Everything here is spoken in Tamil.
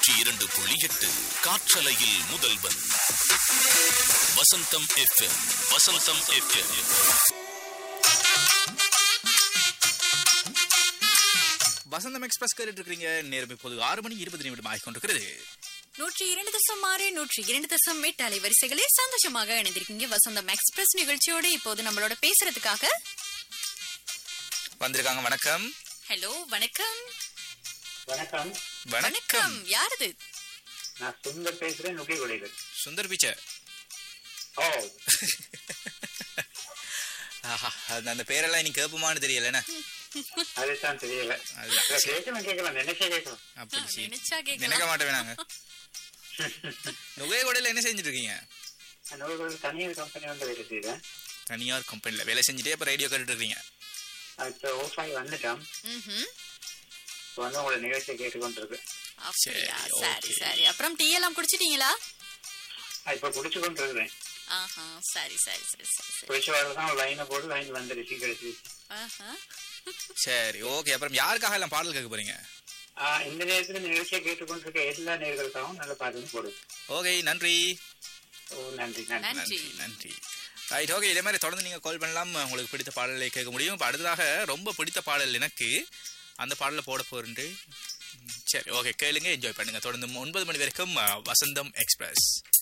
நூற்றி இரண்டு புள்ளி எட்டு காற்றலையில் முதல்வன் Vasantham FM Vasantham FM Vasantham express கேட்டு இருக்கிறீங்க நேரம் இப்போது ஆறு மணி இருபது நிமிடம் ஆகிக் கொண்டிருக்கிறது நூற்றி இரண்டு தசம் ஆறு நூற்றி இரண்டு தசம் எட்டு அலைவரிசைகளில் சந்தோஷமாக இணைந்திருக்கீங்க வசந்தம் எக்ஸ்பிரஸ் நிகழ்ச்சியோடு இப்போது நம்மளோட பேசுறதுக்காக வந்திருக்காங்க வணக்கம் ஹலோ வணக்கம் வணக்கம் வணக்கம் வணக்கம் யாரது நான் சுந்தர் பேசுறேன் நுகை கொடைகள் சுந்தர் பிச்சை ஓ ஆஹா அது அந்த பேரெல்லாம் இன்னைக்கு கேட்போமான்னு தெரியலண்ணே அதுதான் தெரியல அது இல்ல, கேட்கலாம் கேட்கலாம் நினைச்சே கேட்கலாம் அப்படி சரி. நினைச்சா நினைக்க கேட்கலாம் மாட்டேன் வேணாங்க நுகை கொடையில என்ன செஞ்சுட்டு இருக்கீங்க நான் நுகை கொடைகள் தனியார் கம்பெனி வந்து வேலை செய்தேன் தனியார் கம்பெனில வேலை செஞ்சுட்டே இப்ப ரேடியோ கேட்டுட்டு இருக்கீங்க இப்போ ஓஃப் ஆகி வந்துட்டோம் ம்ஹும். இப்போ வந்து உங்களோட நிகழ்ச்சியை கேட்டுக்கொண்டிருக்கு அப்படியா சரி, சரி okay. சரி அப்புறம் டீ எல்லாம் குடிச்சிட்டீங்களா நான் இப்போ குடிச்சு கொண்டிருக்கிறேன் ஆஹா சரி சரி சரி சரி சரி குடிச்சு வரதான் லைனை போட்டு லைன் வந்துடுச்சு கிடைச்சி ஆஹா. சரி ஓகே அப்புறம் யாருக்காக எல்லாம் பாடல் கேட்க போறீங்க இந்த நேரத்துல நிகழ்ச்சியை கேட்டுக்கொண்டிருக்க எல்லா நேர்களுக்காகவும் நல்ல பாட்டு போடுது ஓகே நன்றி ஓ நன்றி நன்றி நன்றி நன்றி நன்றி ரைட் ஓகே இதே மாதிரி தொடர்ந்து நீங்கள் கால் பண்ணலாம் உங்களுக்கு பிடித்த பாடலை கேட்க முடியும் இப்போ அடுத்ததாக ரொம்ப பிடித்த பாடல் எனக்கு அந்த பாடலை போட போறேன்ட்டு சரி ஓகே கேளுங்க என்ஜாய் பண்ணுங்க தொடர்ந்து ஒன்பது மணி வரைக்கும் அஹ், வசந்தம் எக்ஸ்பிரஸ்